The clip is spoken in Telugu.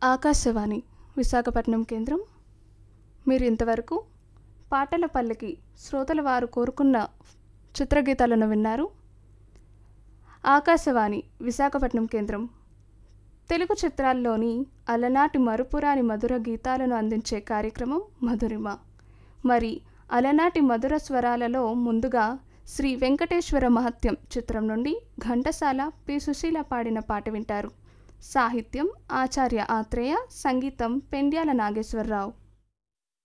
ఆకాశవాణి విశాఖపట్నం కేంద్రం మీరు ఇంతవరకు పాటల పల్లకి శ్రోతల వారు కోరుకున్న చిత్రగీతాలను విన్నారు ఆకాశవాణి విశాఖపట్నం కేంద్రం తెలుగు చిత్రాల్లోని అలనాటి మరుపురాని మధుర గీతాలను అందించే కార్యక్రమం మధురిమ మరి అలనాటి మధుర స్వరాలలో ముందుగా శ్రీ వెంకటేశ్వర మహత్యం చిత్రం నుండి ఘంటసాల పి సుశీల పాడిన పాట వింటారు సాహిత్యం ఆచార్య ఆత్రేయ సంగీతం పెండ్యాల నాగేశ్వరరావు